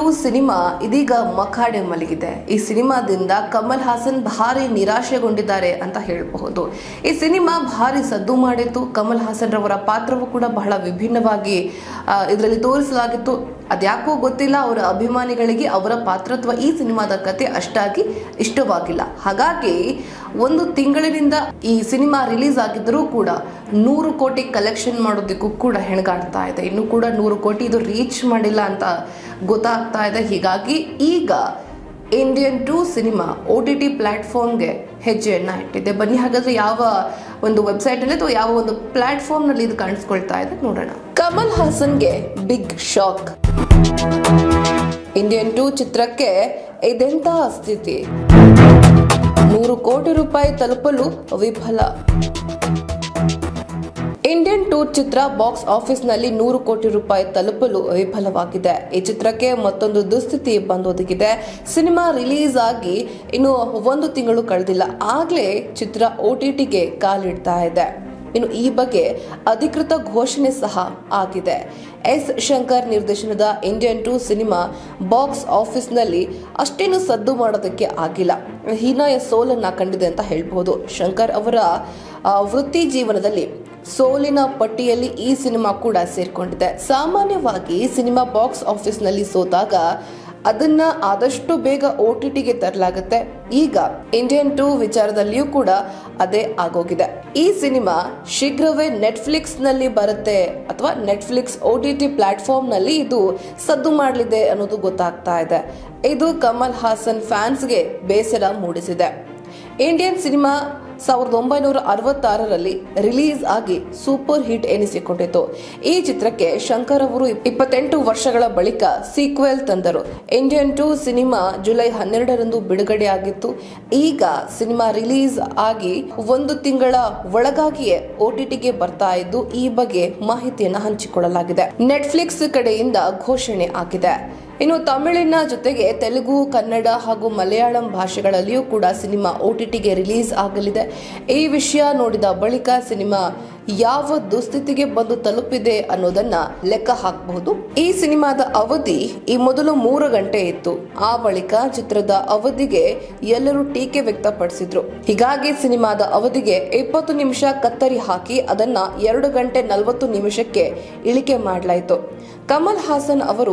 cinema ಇದೀಗ ಮಖಾಡೆ ಮಲಗಿದೆ ಈ ಸಿನಿಮಾದಿಂದ ಕಮಲ್ ಹಾಸನ್ ಭಾರಿ ನಿರಾಶೆಗೊಂಡಿದ್ದಾರೆ ಅಂತ ಹೇಳಬಹುದು ಈ ಸಿನಿಮಾ ಭಾರಿ ಸದ್ದು ಮಾಡಿತ್ತು ಕಮಲ್ ಹಾಸನ್ ರವರ ಪಾತ್ರವು ಕೂಡ ಬಹಳ ವಿಭಿನ್ನವಾಗಿ ಇದರಲ್ಲಿ ತೋರಿಸಲಾಗಿತ್ತು ಅದ್ಯಾಕೋ ಗೊತ್ತಿಲ್ಲ ಅವರ ಅಭಿಮಾನಿಗಳಿಗೆ ಅವರ ಪಾತ್ರತ್ವ ಈ ಸಿನಿಮಾದ ಕತೆ ಅಷ್ಟಾಗಿ ಇಷ್ಟವಾಗಿಲ್ಲ ಹಾಗಾಗಿ ಒಂದು ತಿಂಗಳಿನಿಂದ ಈ ಸಿನಿಮಾ ರಿಲೀಸ್ ಆಗಿದ್ದರೂ ಕೂಡ ನೂರು ಕೋಟಿ ಕಲೆಕ್ಷನ್ ಮಾಡೋದಕ್ಕೂ ಕೂಡ ಹೆಣಗಾಡ್ತಾ ಇದೆ ಇನ್ನು ಕೂಡ ನೂರು ಕೋಟಿ ಇದು ರೀಚ್ ಮಾಡಿಲ್ಲ ಅಂತ ಗೊತ್ತಾಗ್ತಾ ಇದೆ ಹೀಗಾಗಿ ಈಗ Indian two cinema O T T ಪ್ಲಾಟ್ಫಾರ್ಮ್ಗೆ ಹೆಜ್ಜೆಯನ್ನ ಇಟ್ಟಿದೆ ಬನ್ನಿ ಹಾಗಾದ್ರೆ ಯಾವ ಒಂದು ವೆಬ್ಸೈಟ್ ಅಲ್ಲಿ ಅಥವಾ ಯಾವ ಒಂದು ಪ್ಲಾಟ್ಫಾರ್ಮ್ ನಲ್ಲಿ ಇದು ಕಾಣಿಸ್ಕೊಳ್ತಾ ಇದೆ ನೋಡೋಣ ಕಮಲ್ ಹಾಸನ್ಗೆ ಬಿಗ್ ಶಾಕ್ ಇಂಡಿಯನ್ ಟು ಚಿತ್ರಕ್ಕೆ ಇದೆಂತಹ ಸ್ಥಿತಿ ನೂರು ಕೋಟಿ ರೂಪಾಯಿ ತಲುಪಲು ವಿಫಲ ಇಂಡಿಯನ್ ಟೂರ್ ಚಿತ್ರ ಬಾಕ್ಸ್ ಆಫೀಸ್ನಲ್ಲಿ ನೂರು ಕೋಟಿ ರೂಪಾಯಿ ತಲುಪಲು ವಿಫಲವಾಗಿದೆ ಈ ಚಿತ್ರಕ್ಕೆ ಮತ್ತೊಂದು ದುಸ್ಥಿತಿ ಬಂದೊದಗಿದೆ ಸಿನಿಮಾ ರಿಲೀಸ್ ಆಗಿ ಇನ್ನು ಒಂದು ತಿಂಗಳು ಕಳೆದಿಲ್ಲ ಆಗ್ಲೇ ಚಿತ್ರ ಓಟಿಟಿಗೆ ಕಾಲಿಡ್ತಾ ಇದೆ ಇನ್ನು ಈ ಬಗ್ಗೆ ಅಧಿಕೃತ ಘೋಷಣೆ ಸಹ ಆಗಿದೆ ಎಸ್ ಶಂಕರ್ ನಿರ್ದೇಶನದ ಇಂಡಿಯನ್ ಟು ಸಿನಿಮಾ ಬಾಕ್ಸ್ ಆಫೀಸ್ನಲ್ಲಿ ಅಷ್ಟೇನು ಸದ್ದು ಮಾಡೋದಕ್ಕೆ ಆಗಿಲ್ಲ ಹೀನಾಯ ಸೋಲನ್ನ ಕಂಡಿದೆ ಅಂತ ಹೇಳ್ಬಹುದು ಶಂಕರ್ ಅವರ ಆ, ವೃತ್ತಿ ಜೀವನದಲ್ಲಿ ಸೋಲಿನ ಪಟ್ಟಿಯಲ್ಲಿ ಈ ಸಿನಿಮಾ ಕೂಡ ಸೇರ್ಕೊಂಡಿದೆ ಸಾಮಾನ್ಯವಾಗಿ ಸಿನಿಮಾ ಬಾಕ್ಸ್ ಆಫೀಸ್ನಲ್ಲಿ ಸೋತಾಗ ಅದನ್ನ ಆದಷ್ಟು ಬೇಗ ಒ ಟಿ ಟಿಗೆ ತರಲಾಗುತ್ತೆ ಈಗ ಇಂಡಿಯನ್ ಟೂ ವಿಚಾರದಲ್ಲಿಯೂ ಕೂಡ ಅದೇ ಆಗೋಗಿದೆ ಈ ಸಿನಿಮಾ ಶೀಘ್ರವೇ ನೆಟ್ಫ್ಲಿಕ್ಸ್ ನಲ್ಲಿ ಬರುತ್ತೆ ಅಥವಾ Netflix O T T platform ನಲ್ಲಿ ಇದು ಸದ್ದು ಮಾಡಲಿದೆ ಅನ್ನೋದು ಗೊತ್ತಾಗ್ತಾ ಇದೆ ಇದು ಕಮಲ್ ಹಾಸನ್ ಫ್ಯಾನ್ಸ್ಗೆ ಬೇಸರ ಮೂಡಿಸಿದೆ ಇಂಡಿಯನ್ ಸಿನಿಮಾ ಸಾವಿರದ ಒಂಬೈನೂರ ಅರವತ್ತಾರರಲ್ಲಿ ರಿಲೀಸ್ ಆಗಿ ಸೂಪರ್ ಹಿಟ್ ಎನಿಸಿಕೊಂಡಿತು ಈ ಚಿತ್ರಕ್ಕೆ ಶಂಕರ್ ಅವರು ಇಪ್ಪತ್ತೆಂಟು ವರ್ಷಗಳ ಬಳಿಕ ಸೀಕ್ವೆಲ್ ತಂದರು ಇಂಡಿಯನ್ ಟು ಸಿನಿಮಾ ಜುಲೈ ಹನ್ನೆರಡರಂದು ಬಿಡುಗಡೆಯಾಗಿತ್ತು ಈಗ ಸಿನಿಮಾ ರಿಲೀಸ್ ಆಗಿ ಒಂದು ತಿಂಗಳ ಒಳಗಾಗಿಯೇ ಓಟಿಟಿಗೆ ಬರ್ತಾ ಇದ್ದು ಈ ಬಗ್ಗೆ ಮಾಹಿತಿಯನ್ನು ಹಂಚಿಕೊಳ್ಳಲಾಗಿದೆ ನೆಟ್ಫ್ಲಿಕ್ಸ್ ಕಡೆಯಿಂದ ಘೋಷಣೆ ಆಗಿದೆ ಇನ್ನು ತಮಿಳಿನ ಜೊತೆಗೆ ತೆಲುಗು ಕನ್ನಡ ಹಾಗೂ ಮಲಯಾಳಂ ಭಾಷೆಗಳಲ್ಲಿಯೂ ಕೂಡ ಸಿನಿಮಾ ಓಟಿಟಿಗೆ ರಿಲೀಸ್ ಆಗಲಿದೆ ಈ ವಿಷಯ ನೋಡಿದ ಬಳಿಕ ಸಿನಿಮಾ ಯಾವ ದುಸ್ಥಿತಿಗೆ ಬಂದು ತಲುಪಿದೆ ಅನ್ನೋದನ್ನ ಲೆಕ್ಕ ಹಾಕಬಹುದು ಈ ಸಿನಿಮಾದ ಅವಧಿ ಈ ಮೊದಲು ಮೂರು ಗಂಟೆ ಇತ್ತು ಆ ಬಳಿಕ ಚಿತ್ರದ ಅವಧಿಗೆ ಎಲ್ಲರೂ ಟೀಕೆ ವ್ಯಕ್ತಪಡಿಸಿದ್ರು ಹೀಗಾಗಿ ಸಿನಿಮಾದ ಅವಧಿಗೆ ಇಪ್ಪತ್ತು ನಿಮಿಷ ಕತ್ತರಿ ಹಾಕಿ ಅದನ್ನ ಎರಡು ಗಂಟೆ ನಲವತ್ತು ನಿಮಿಷಕ್ಕೆ ಇಳಿಕೆ ಮಾಡಲಾಯಿತು ಕಮಲ್ ಹಾಸನ್ ಅವರು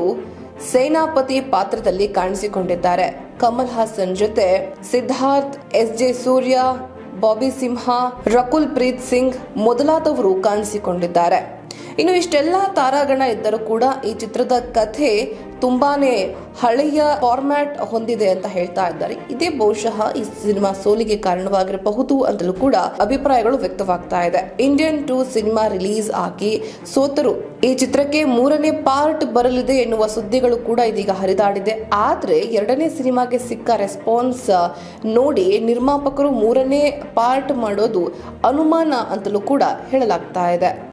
ಸೇನಾಪತಿ ಪಾತ್ರದಲ್ಲಿ ಕಾಣಿಸಿಕೊಂಡಿದ್ದಾರೆ ಕಮಲ್ ಹಾಸನ್ ಜೊತೆ ಸಿದ್ಧಾರ್ಥ್ ಎಸ್ ಜೆ ಸೂರ್ಯ ಬಾಬಿ ಸಿಂಹ ರಕುಲ್ ಪ್ರೀತ್ ಸಿಂಗ್ ಮೊದಲಾದವರು ಕಾಣಿಸಿಕೊಂಡಿದ್ದಾರೆ ಇನ್ನು ಇಷ್ಟೆಲ್ಲ ತಾರಾಗಣ ಇದ್ದರೂ ಕೂಡ ಈ ಚಿತ್ರದ ಕಥೆ ತುಂಬಾನೇ ಹಳೆಯ ಫಾರ್ಮ್ಯಾಟ್ ಹೊಂದಿದೆ ಅಂತ ಹೇಳ್ತಾ ಇದ್ದಾರೆ ಇದೇ ಬಹುಶಃ ಈ ಸಿನಿಮಾ ಸೋಲಿಗೆ ಕಾರಣವಾಗಿರಬಹುದು ಅಂತಲೂ ಕೂಡ ಅಭಿಪ್ರಾಯಗಳು ವ್ಯಕ್ತವಾಗ್ತಾ ಇದೆ ಇಂಡಿಯನ್ ಟು ಸಿನಿಮಾ ರಿಲೀಸ್ ಆಗಿ ಸೋತರು ಈ ಚಿತ್ರಕ್ಕೆ ಮೂರನೇ ಪಾರ್ಟ್ ಬರಲಿದೆ ಎನ್ನುವ ಸುದ್ದಿಗಳು ಕೂಡ ಇದೀಗ ಹರಿದಾಡಿದೆ ಆದ್ರೆ ಎರಡನೇ ಸಿನಿಮಾಗೆ ಸಿಕ್ಕ ರೆಸ್ಪಾನ್ಸ್ ನೋಡಿ ನಿರ್ಮಾಪಕರು ಮೂರನೇ ಪಾರ್ಟ್ ಮಾಡೋದು ಅನುಮಾನ ಅಂತಲೂ ಕೂಡ ಹೇಳಲಾಗ್ತಾ ಇದೆ